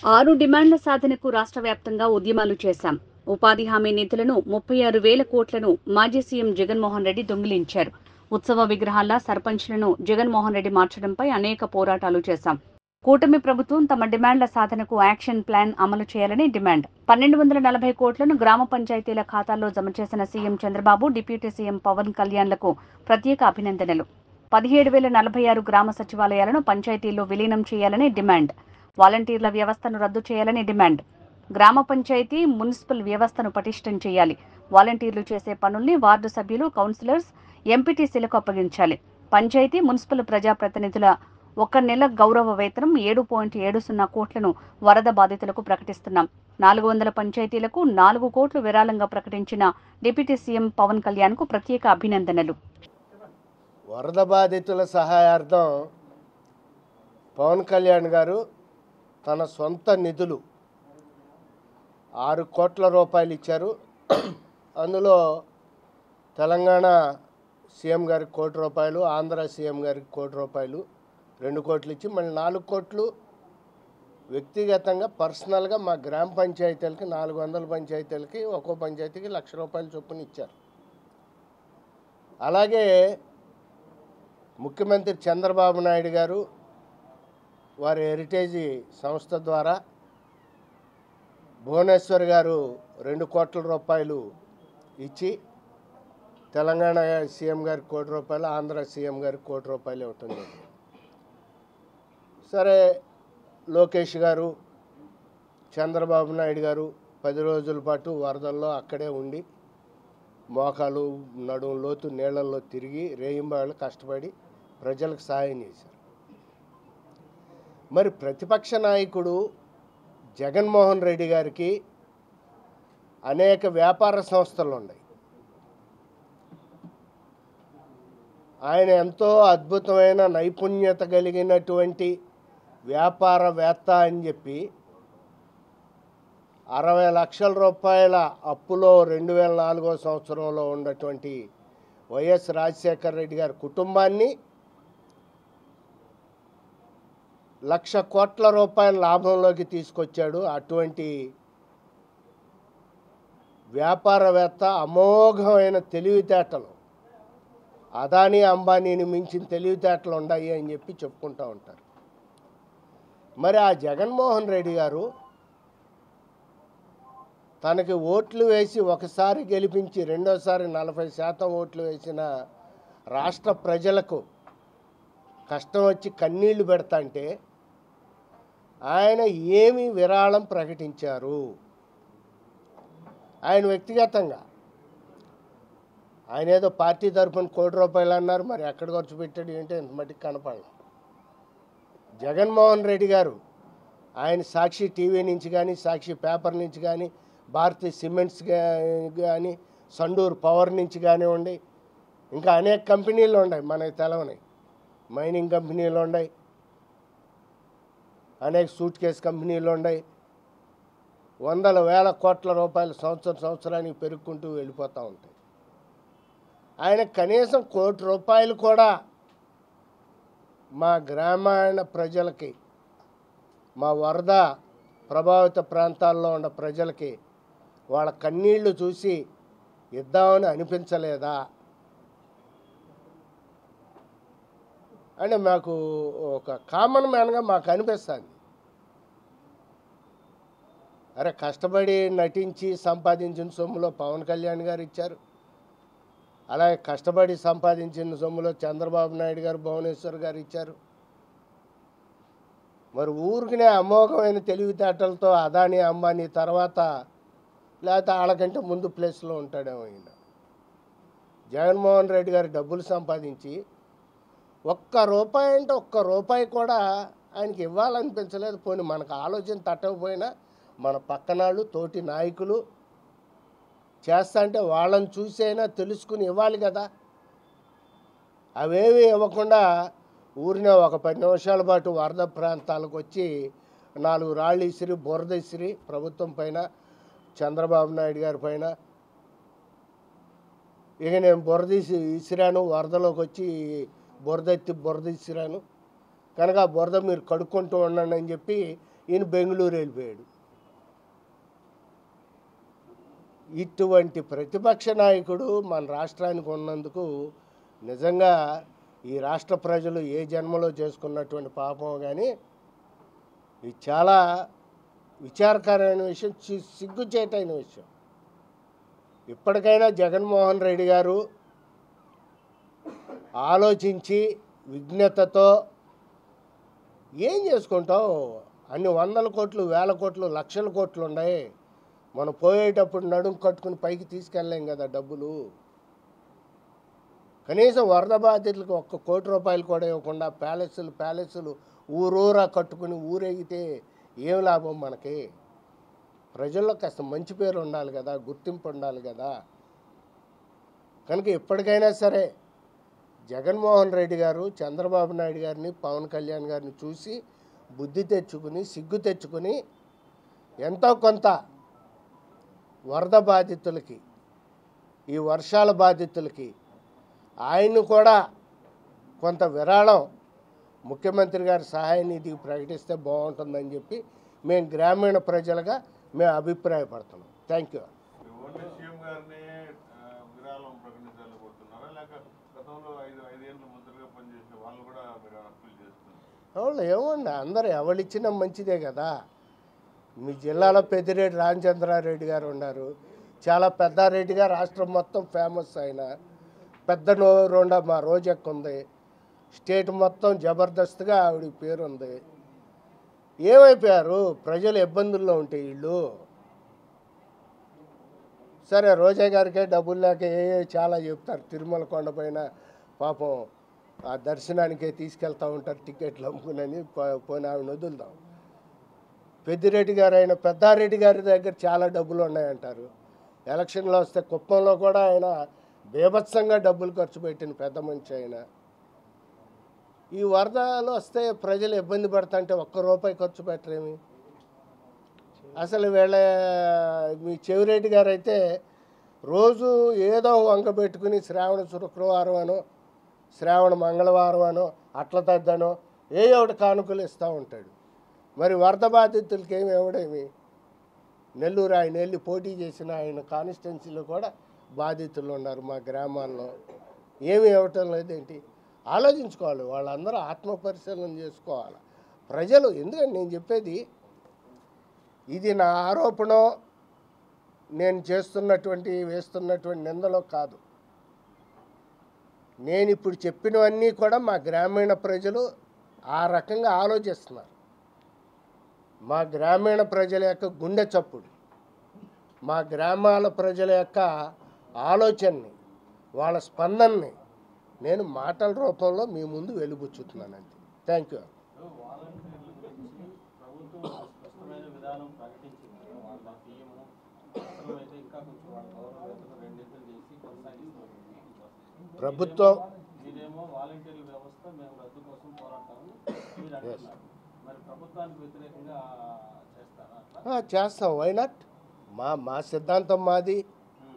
ఆరు డిమాండ్ల సాధనకు రాష్ట్ర వ్యాప్తంగా ఉద్యమాలు చేశాం ఉపాధి హామీ నిధులను ముప్పై ఆరు వేల కోట్లను మాజీ సీఎం జగన్మోహన్ రెడ్డి దొంగిలించారు ఉత్సవ విగ్రహాల సర్పంచ్లను జగన్మోహన్ రెడ్డి మార్చడంపై అనేక పోరాటాలు చేశాం కూటమి ప్రభుత్వం తమ డిమాండ్ల సాధనకు యాక్షన్ ప్లాన్ అమలు చేయాలని డిమాండ్ పన్నెండు వందల నలభై కోట్లను గ్రామ పంచాయతీల ఖాతాల్లో జమ చేసిన CM Chandrababu deputy CM Pavan కళ్యాణ్లకు ప్రత్యేక అభినందనలు పదిహేడు వేల నలభై ఆరు గ్రామ సచివాలయాలను పంచాయతీల్లో విలీనం చేయాలని డిమాండ్ వాలంటీర్ల వ్యవస్థను రద్దు చేయాలని డిమాండ్ గ్రామ పంచాయతీ మున్సిపల్ వ్యవస్థను పటిష్టం చేయాలి వాలంటీర్లు చేసే పనుల్ని వార్డు సభ్యులు కౌన్సిలర్స్ ఎంపీటీసీలకు అప్పగించాలి పంచాయతీ మున్సిపల్ ప్రజాప్రతినిధుల ఒక నెల గౌరవ వేతనం ఏడు పాయింట్ ఏడు సున్నా కోట్లను వరద బాధితులకు ప్రకటిస్తున్నాం నాలుగు వందల పంచాయతీలకు నాలుగు కోట్లు విరాళంగా ప్రకటించిన డిప్యూటీ సీఎం పవన్ కళ్యాణ్కు ప్రత్యేక అభినందనలు వరద బాధితుల సహాయార్థం పవన్ కళ్యాణ్ గారు తన సొంత నిధులు ఆరు కోట్ల రూపాయలు ఇచ్చారు అందులో తెలంగాణ సీఎం గారికి కోటి రూపాయలు ఆంధ్ర సీఎం గారికి కోటి రూపాయలు రెండు కోట్లు ఇచ్చి మళ్ళీ నాలుగు కోట్లు వ్యక్తిగతంగా పర్సనల్గా మా గ్రామ పంచాయతీలకి నాలుగు వందల పంచాయతీలకి ఒక్కో పంచాయతీకి లక్ష రూపాయల చొప్పున ఇచ్చారు అలాగే ముఖ్యమంత్రి చంద్రబాబు నాయుడు గారు వారి హెరిటేజ్ సంస్థ ద్వారా భువనేశ్వర్ గారు రెండు కోట్ల రూపాయలు ఇచ్చి తెలంగాణ సీఎం గారికి కోటి రూపాయలు ఆంధ్ర సీఎం గారికి కోటి రూపాయలు ఇవ్వటం జరిగింది సరే లోకేష్ గారు చంద్రబాబు నాయుడు గారు పది రోజుల పాటు వరదల్లో అక్కడే ఉండి మోకాలు నడుము లోతు నీళ్ళల్లో తిరిగి రేయింబాళ్ళు కష్టపడి ప్రజలకు సహాయం చేశారు మరి ప్రతిపక్ష నాయకుడు జగన్మోహన్ రెడ్డి గారికి అనేక వ్యాపార సంస్థలు ఉన్నాయి ఆయన ఎంతో అద్భుతమైన నైపుణ్యత కలిగినటువంటి వ్యాపారవేత్త అని చెప్పి అరవై లక్షల రూపాయల అప్పులో రెండు వేల నాలుగో సంవత్సరంలో ఉన్నటువంటి వైఎస్ రాజశేఖర రెడ్డి గారి కుటుంబాన్ని లక్ష కోట్ల రూపాయల లాభంలోకి తీసుకొచ్చాడు అటువంటి వ్యాపారవేత్త అమోఘమైన తెలివితేటలు అదానీ అంబానీని మించిన తెలివితేటలు ఉన్నాయి అని చెప్పి చెప్పుకుంటూ ఉంటారు మరి ఆ జగన్మోహన్ రెడ్డి గారు తనకి ఓట్లు వేసి ఒకసారి గెలిపించి రెండోసారి నలభై శాతం ఓట్లు వేసిన రాష్ట్ర ప్రజలకు కష్టం వచ్చి కన్నీళ్లు పెడతాంటే ఆయన ఏమి విరాళం ప్రకటించారు ఆయన వ్యక్తిగతంగా ఆయన ఏదో పార్టీ తరఫున కోటి రూపాయలు అన్నారు మరి ఎక్కడ ఖర్చు పెట్టాడు ఏంటో ఇంత మట్టికి కనపడలేదు జగన్మోహన్ రెడ్డి గారు ఆయన సాక్షి టీవీ నుంచి కానీ సాక్షి పేపర్ నుంచి కానీ భారతీయ సిమెంట్స్ కానీ సండూర్ పవర్ నుంచి కానివ్వండి ఇంకా అనేక కంపెనీలు ఉన్నాయి మనకి తెలవని మైనింగ్ కంపెనీలు ఉన్నాయి అనేక సూట్ కేస్ కంపెనీలు ఉన్నాయి వందల వేల కోట్ల రూపాయలు సంవత్సరం సంవత్సరానికి పెరుక్కుంటూ వెళ్ళిపోతూ ఉంటాయి ఆయన కనీసం కోటి రూపాయలు కూడా మా గ్రామీణ ప్రజలకి మా వరద ప్రభావిత ప్రాంతాల్లో ఉన్న ప్రజలకి వాళ్ళ కన్నీళ్లు చూసి ఇద్దామని అనిపించలేదా అంటే మాకు ఒక కామన్ మ్యాన్గా మాకు అనిపిస్తుంది అరే కష్టపడి నటించి సంపాదించిన సొమ్ములో పవన్ కళ్యాణ్ గారు ఇచ్చారు అలాగే కష్టపడి సంపాదించిన సొమ్ములో చంద్రబాబు నాయుడు గారు భువనేశ్వర్ గారు ఇచ్చారు మరి ఊరికినే అమోఘమైన తెలివితేటలతో అదాని అంబానీ తర్వాత లేకపోతే వాళ్ళకంటే ముందు ప్లేస్లో ఉంటాడేమో ఈయన జగన్మోహన్ రెడ్డి గారు డబ్బులు సంపాదించి ఒక్క రూపాయి అంటే ఒక్క రూపాయి కూడా ఆయనకి ఇవ్వాలనిపించలేదు పోనీ మనకు ఆలోచన తట్టకపోయినా మన పక్కనాళ్ళు తోటి నాయకులు చేస్తా అంటే వాళ్ళని చూసైనా తెలుసుకుని ఇవ్వాలి కదా అవేమీ ఇవ్వకుండా ఊరినే ఒక పది నిమిషాల పాటు వరద ప్రాంతాలకు వచ్చి నాలుగు రాళ్ళు ఇసిరి బురద ఇసిరి ప్రభుత్వం పైన చంద్రబాబు నాయుడు గారి పైన ఇక నేను బురద ఇసి- ఇసిరాను వరదలోకి వచ్చి బురద ఎత్తి బురద ఇసిరాను కనుక ఆ బురద మీరు కడుక్కుంటూ ఉండండి అని చెప్పి ఈయన బెంగళూరు వెళ్ళిపోయాడు ఇటువంటి ప్రతిపక్ష నాయకుడు మన రాష్ట్రానికి ఉన్నందుకు నిజంగా ఈ రాష్ట్ర ప్రజలు ఏ జన్మలో చేసుకున్నటువంటి పాపం కానీ ఇది చాలా విచారకరమైన విషయం చి- సిగ్గుచేటైన విషయం ఇప్పటికైనా జగన్మోహన్ రెడ్డి గారు ఆలోచించి విజ్ఞతతో ఏం చేసుకుంటావు అన్ని వందల కోట్లు వేల కోట్లు లక్షల కోట్లు ఉన్నాయి మనం పోయేటప్పుడు నడుం కట్టుకుని పైకి తీసుకెళ్ళలేం కదా డబ్బులు కనీసం వరద బాధితులకు ఒక్క కోటి రూపాయలు కూడా ఇవ్వకుండా ప్యాలెస్లు ప్యాలెస్లు ఊరూరా కట్టుకుని ఊరేగితే ఏం లాభం మనకి ప్రజల్లో కాస్త మంచి పేరు ఉండాలి కదా గుర్తింపు ఉండాలి కదా కనుక ఎప్పటికైనా సరే జగన్మోహన్ రెడ్డి గారు చంద్రబాబు నాయుడు గారిని పవన్ కళ్యాణ్ గారిని చూసి బుద్ధి తెచ్చుకుని సిగ్గు తెచ్చుకుని ఎంతో కొంత వరద బాధితులకి ఈ వర్షాల బాధితులకి ఆయన్ని కూడా కొంత విరాళం ముఖ్యమంత్రి గారి సహాయ నిధికి ప్రకటిస్తే బాగుంటుందని చెప్పి మేము గ్రామీణ ప్రజలుగా మేము అభిప్రాయపడుతున్నాం థ్యాంక్ యూ ఓన్లీ సీఎం గారిని ఆ, విరాళం ప్రకటించాలనుకుంటున్నారా లేక గతంలో ఐదు ఐదేళ్ళు మంత్రులుగా పనిచేసిన వాళ్ళు కూడా మీరు అప్పీల్ చేస్తున్నారు వాళ్ళు ఏమండి అందరు ఎవరిచ్చినా మంచిదే కదా మీ జిల్లాలో పెద్దిరెడ్డి రామచంద్రారెడ్డి గారు ఉన్నారు చాలా పెద్దారెడ్డిగా రాష్ట్రం మొత్తం ఫేమస్ ఆయన పెద్ద నోరుండ మా రోజెక్క ఉంది స్టేట్ మొత్తం జబర్దస్త్గా ఆవిడ పేరు ఉంది ఏమైపోయారు ప్రజలు ఇబ్బందుల్లో ఉంటే వీళ్ళు సరే రోజా గారికే డబ్బులు లేక ఏ ఏ చాలా చెప్తారు తిరుమల కొండపైన పాపం ఆ దర్శనానికే తీసుకెళ్తా ఉంటారు టికెట్లు అమ్ముకునని పో- పోనీ ఆవిడ వదులుదాం పెద్దిరెడ్డి గారు అయిన పెద్దారెడ్డి గారి దగ్గర చాలా డబ్బులు ఉన్నాయంటారు ఎలక్షన్లో వస్తే కుప్పంలో కూడా ఆయన బీభత్సంగా డబ్బులు ఖర్చు పెట్టిన పెద్ద మనిషి ఆయన ఈ వరదలు వస్తే ప్రజలు ఇబ్బంది పడతాంటే ఒక్క రూపాయి ఖర్చు పెట్టరేమి అసలు వీళ్ళ మీ చెవిరెడ్డి గారు అయితే రోజు ఏదో వంక పెట్టుకుని శ్రావణ శుక్రవారం అనో శ్రావణ మంగళవారం అనో అట్ల తద్దనో ఏ ఒకటి కానుకలు ఇస్తూ ఉంటాడు మరి వరద బాధితులకి ఏమి ఇవ్వడేమి నెల్లూరు ఆయన వెళ్ళి పోటీ చేసిన ఆయన కాన్స్టిట్యున్సీలో కూడా బాధితులు ఉన్నారు మా గ్రామాల్లో ఏమి ఇవ్వటం లేదేంటి ఆలోచించుకోవాలి వాళ్ళందరూ ఆత్మ పరిశీలన చేసుకోవాలి ప్రజలు ఎందుకంటే నేను చెప్పేది ఇది నా ఆరోపణ నేను చేస్తున్నటువంటి వేస్తున్నటువంటి నిందలో కాదు నేను ఇప్పుడు చెప్పినవన్నీ కూడా మా గ్రామీణ ప్రజలు ఆ రకంగా ఆలోచిస్తున్నారు మా గ్రామీణ ప్రజల యొక్క గుండె చప్పుడు మా గ్రామాల ప్రజల యొక్క ఆలోచనని వాళ్ళ స్పందనని నేను మాటల రూపంలో మీ ముందు వెలుబుచ్చుతున్నానండి థ్యాంక్ యూ వాలంటీర్ల గురించి ప్రభుత్వం స్పష్టమైన విధానం ప్రకటించింది వాళ్ళ బియ్యము అవసరమైతే ఇంకా కొంచెం వాళ్ళ గౌరవ వేతనం రెండింతలు చేసి కొనసాగిస్తున్నారు ప్రభుత్వం మీరేమో వాలంటీర్ల వ్యవస్థ మేము రద్దు కోసం పోరాడతాము మీరు అంటున్నారు మరి ప్రభుత్వానికి వ్యతిరేకంగా చేస్తారా అట్లా ఆ, చేస్తాం వై నాట్ మా మా సిద్ధాంతం మాది ఉమ్.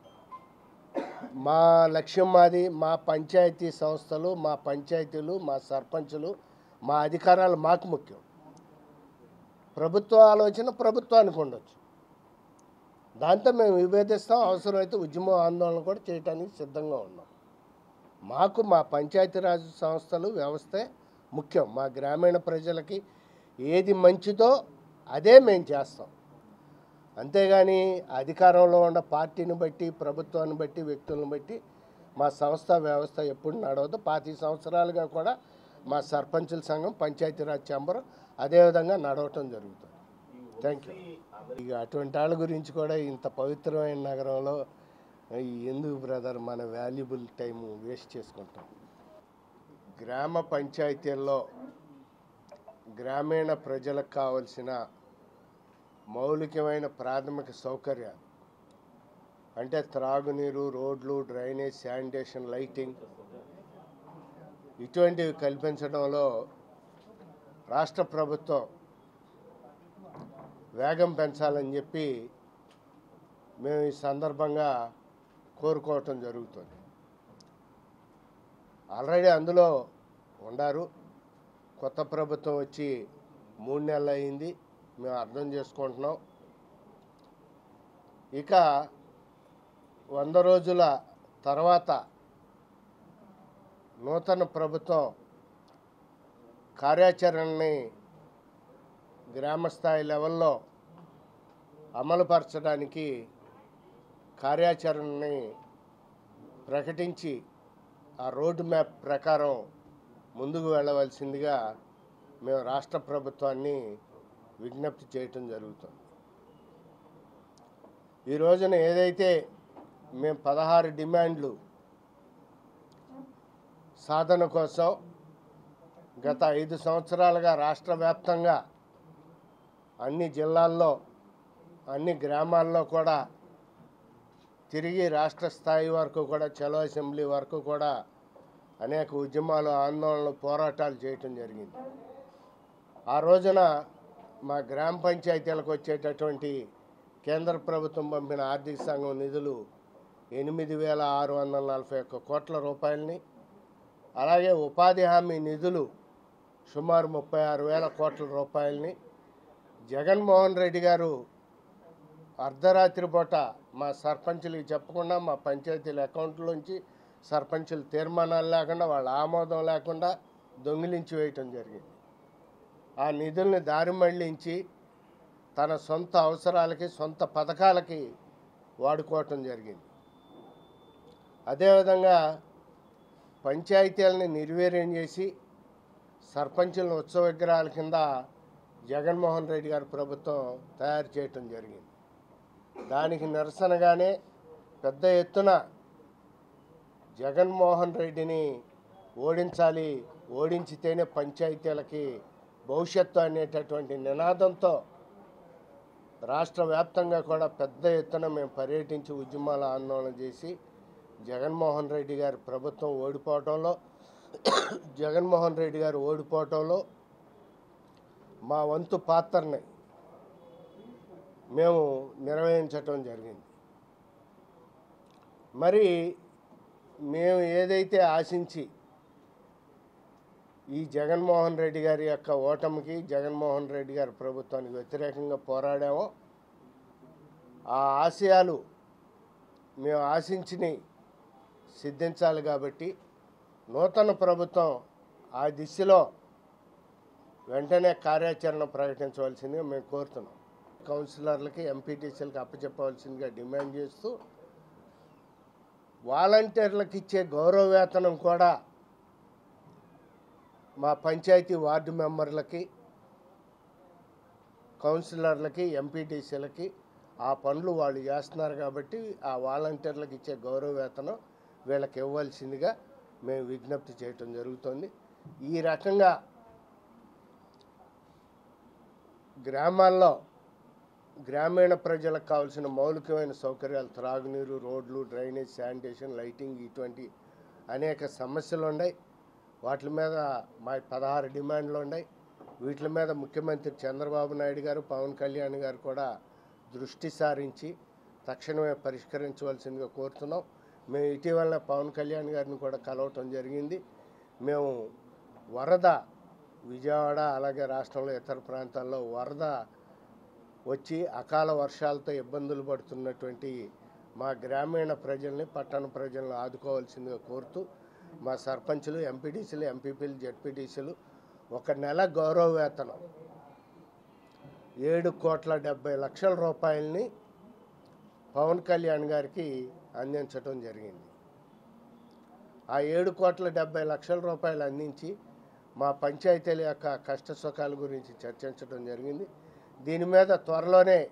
మా లక్ష్యం మాది మా పంచాయతీ సంస్థలు మా పంచాయతీలు మా సర్పంచులు మా అధికారాలు మాకు ముఖ్యం ప్రభుత్వ ఆలోచన ప్రభుత్వానికి ఉండొచ్చు దాంతో మేము విభేదిస్తాం అవసరమైతే ఉద్యమ ఆందోళన కూడా చేయడానికి సిద్ధంగా ఉన్నాం మాకు మా పంచాయతీరాజ్ సంస్థలు వ్యవస్థే ముఖ్యం మా గ్రామీణ ప్రజలకి ఏది మంచిదో అదే మేము చేస్తాం అంతేగాని అధికారంలో ఉన్న పార్టీని బట్టి ప్రభుత్వాన్ని బట్టి వ్యక్తులను బట్టి మా సంస్థ వ్యవస్థ ఎప్పుడు నడవదు పాతి సంవత్సరాలుగా కూడా మా సర్పంచుల సంఘం పంచాయతీరాజ్ ఛాంబర్ అదేవిధంగా నడవటం జరుగుతుంది థ్యాంక్ యూ ఇక అటువంటి వాళ్ళ గురించి కూడా ఇంత పవిత్రమైన నగరంలో ఈ ఎందుకు బ్రదర్ మన వాల్యుబుల్ టైం వేస్ట్ చేసుకుంటాం గ్రామ పంచాయతీల్లో గ్రామీణ ప్రజలకు కావలసిన మౌలికమైన ప్రాథమిక సౌకర్యాలు అంటే త్రాగునీరు రోడ్లు డ్రైనేజ్ శానిటేషన్ లైటింగ్ ఇటువంటివి కల్పించడంలో రాష్ట్ర ప్రభుత్వం వేగం పెంచాలని చెప్పి మేము ఈ సందర్భంగా కోరుకోవటం జరుగుతుంది ఆల్రెడీ అందులో ఉండారు కొత్త ప్రభుత్వం వచ్చి మూడు నెలలు అయింది మేము అర్థం చేసుకుంటున్నాం ఇక వంద రోజుల తర్వాత నూతన ప్రభుత్వం కార్యాచరణని గ్రామస్థాయి లెవెల్లో అమలుపరచడానికి కార్యాచరణని ప్రకటించి ఆ రోడ్ మ్యాప్ ప్రకారం ముందుకు వెళ్ళవలసిందిగా మేము రాష్ట్ర ప్రభుత్వాన్ని విజ్ఞప్తి చేయటం జరుగుతుంది ఈ రోజున ఏదైతే మేము పదహారు డిమాండ్లు సాధన కోసం గత ఐదు సంవత్సరాలుగా రాష్ట్ర వ్యాప్తంగా అన్ని జిల్లాల్లో అన్ని గ్రామాల్లో కూడా తిరిగి రాష్ట్ర స్థాయి వరకు కూడా చలో అసెంబ్లీ వరకు కూడా అనేక ఉద్యమాలు ఆందోళనలు పోరాటాలు చేయటం జరిగింది ఆ రోజున మా గ్రామ పంచాయతీలకు వచ్చేటటువంటి కేంద్ర ప్రభుత్వం పంపిన ఆర్థిక సంఘం నిధులు ఎనిమిది వేల ఆరు వందల నలభై ఒక్క కోట్ల రూపాయలని అలాగే ఉపాధి హామీ నిధులు సుమారు ముప్పై ఆరు వేల కోట్ల రూపాయలని జగన్మోహన్ రెడ్డి గారు అర్ధరాత్రి పూట మా సర్పంచులకి చెప్పకుండా మా పంచాయతీల అకౌంట్లోంచి సర్పంచుల తీర్మానాలు లేకుండా వాళ్ళ ఆమోదం లేకుండా దొంగిలించి వేయటం జరిగింది ఆ నిధుల్ని దారి మళ్లించి తన సొంత అవసరాలకి సొంత పథకాలకి వాడుకోవటం జరిగింది అదేవిధంగా పంచాయతీలని నిర్వీర్యం చేసి సర్పంచులను ఉత్సవ విగ్రహాల కింద జగన్మోహన్ రెడ్డి గారి ప్రభుత్వం తయారు చేయటం జరిగింది దానికి నిరసనగానే పెద్ద ఎత్తున జగన్మోహన్ రెడ్డిని ఓడించాలి ఓడించితేనే పంచాయతీలకి భవిష్యత్తు అనేటటువంటి నినాదంతో రాష్ట్ర వ్యాప్తంగా కూడా పెద్ద ఎత్తున మేము పర్యటించి ఉద్యమాల ఆందోళన చేసి జగన్మోహన్ రెడ్డి గారి ప్రభుత్వం ఓడిపోవటంలో జగన్మోహన్ రెడ్డి గారు ఓడిపోవటంలో మా వంతు పాత్రని మేము నిర్వహించటం జరిగింది మరి మేము ఏదైతే ఆశించి ఈ జగన్మోహన్ రెడ్డి గారి యొక్క ఓటమికి జగన్మోహన్ రెడ్డి గారి ప్రభుత్వానికి వ్యతిరేకంగా పోరాడామో ఆ ఆశయాలు మేము ఆశించినవి సిద్ధించాలి కాబట్టి నూతన ప్రభుత్వం ఆ దిశలో వెంటనే కార్యాచరణ ప్రకటించవలసిందిగా మేము కోరుతున్నాం కౌన్సిలర్లకి ఎంపీటీసీలకి అప్పచెప్పవలసిందిగా డిమాండ్ చేస్తూ వాలంటీర్లకు ఇచ్చే గౌరవ వేతనం కూడా మా పంచాయతీ వార్డు మెంబర్లకి కౌన్సిలర్లకి ఎంపీటీసీలకి ఆ పనులు వాళ్ళు చేస్తున్నారు కాబట్టి ఆ వాలంటీర్లకు ఇచ్చే గౌరవ వేతనం వీళ్ళకి ఇవ్వాల్సిందిగా మేము విజ్ఞప్తి చేయటం జరుగుతుంది ఈ రకంగా గ్రామాల్లో గ్రామీణ ప్రజలకు కావాల్సిన మౌలికమైన సౌకర్యాలు త్రాగునీరు రోడ్లు డ్రైనేజ్ శానిటేషన్ లైటింగ్ ఇటువంటి అనేక సమస్యలు ఉన్నాయి వాటి మీద మా పదహారు డిమాండ్లు ఉన్నాయి వీటి మీద ముఖ్యమంత్రి చంద్రబాబు నాయుడు గారు పవన్ కళ్యాణ్ గారు కూడా దృష్టి సారించి తక్షణమే పరిష్కరించవలసిందిగా కోరుతున్నాం మేము ఇటీవల పవన్ కళ్యాణ్ గారిని కూడా కలవటం జరిగింది మేము వరద విజయవాడ అలాగే రాష్ట్రంలో ఇతర ప్రాంతాల్లో వరద వచ్చి అకాల వర్షాలతో ఇబ్బందులు పడుతున్నటువంటి మా గ్రామీణ ప్రజల్ని పట్టణ ప్రజలను ఆదుకోవాల్సిందిగా కోరుతూ మా సర్పంచులు ఎంపీటీసీలు ఎంపీపీలు జెడ్పీటీసీలు ఒక నెల గౌరవ వేతనం ఏడు కోట్ల డెబ్బై లక్షల రూపాయలని పవన్ కళ్యాణ్ గారికి అందించడం జరిగింది ఆ ఏడు కోట్ల డెబ్బై లక్షల రూపాయలు అందించి మా పంచాయతీల యొక్క కష్ట సుఖాల గురించి చర్చించడం జరిగింది దీని మీద త్వరలోనే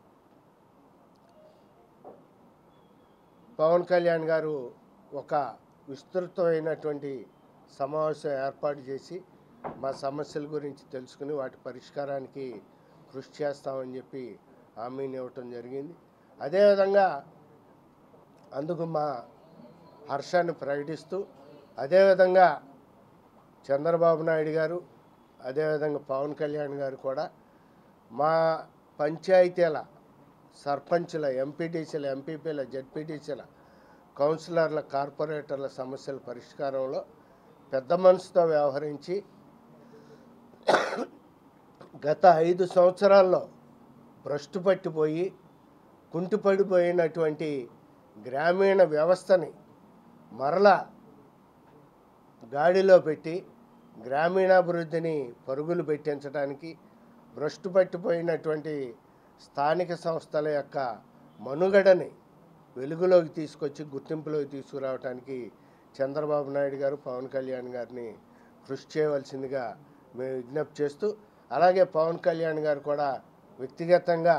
పవన్ కళ్యాణ్ గారు ఒక విస్తృతమైనటువంటి సమావేశం ఏర్పాటు చేసి మా సమస్యల గురించి తెలుసుకుని వాటి పరిష్కారానికి కృషి చేస్తామని చెప్పి హామీని ఇవ్వటం జరిగింది అదేవిధంగా అందుకు మా హర్షాన్ని ప్రకటిస్తూ అదేవిధంగా చంద్రబాబు నాయుడు గారు అదేవిధంగా పవన్ కళ్యాణ్ గారు కూడా మా పంచాయతీల సర్పంచుల ఎంపీటీసీల ఎంపీపీల జెడ్పీటీసీల కౌన్సిలర్ల కార్పొరేటర్ల సమస్యల పరిష్కారంలో పెద్ద మనసుతో వ్యవహరించి గత ఐదు సంవత్సరాల్లో భ్రష్టు పట్టిపోయి కుంటిపడిపోయినటువంటి గ్రామీణ వ్యవస్థని మరలా గాడిలో పెట్టి గ్రామీణాభివృద్ధిని పరుగులు పెట్టించడానికి భ్రష్టు పట్టిపోయినటువంటి స్థానిక సంస్థల యొక్క మనుగడని వెలుగులోకి తీసుకొచ్చి గుర్తింపులోకి తీసుకురావడానికి చంద్రబాబు నాయుడు గారు పవన్ కళ్యాణ్ గారిని కృషి చేయవలసిందిగా మేము విజ్ఞప్తి చేస్తూ అలాగే పవన్ కళ్యాణ్ గారు కూడా వ్యక్తిగతంగా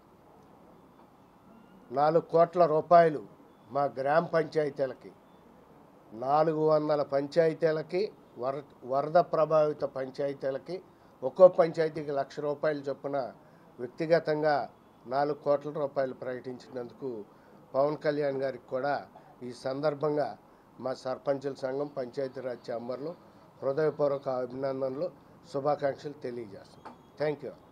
నాలుగు కోట్ల రూపాయలు మా గ్రామ పంచాయతీలకి నాలుగు వందల పంచాయతీలకి వర వరద ప్రభావిత పంచాయతీలకి ఒక్కో పంచాయతీకి లక్ష రూపాయలు చొప్పున వ్యక్తిగతంగా నాలుగు కోట్ల రూపాయలు ప్రకటించినందుకు పవన్ కళ్యాణ్ గారికి కూడా ఈ సందర్భంగా మా సర్పంచుల సంఘం పంచాయతీరాజ్ ఛాంబర్లో హృదయపూర్వక అభినందనలు శుభాకాంక్షలు తెలియజేస్తున్నాం థ్యాంక్ యూ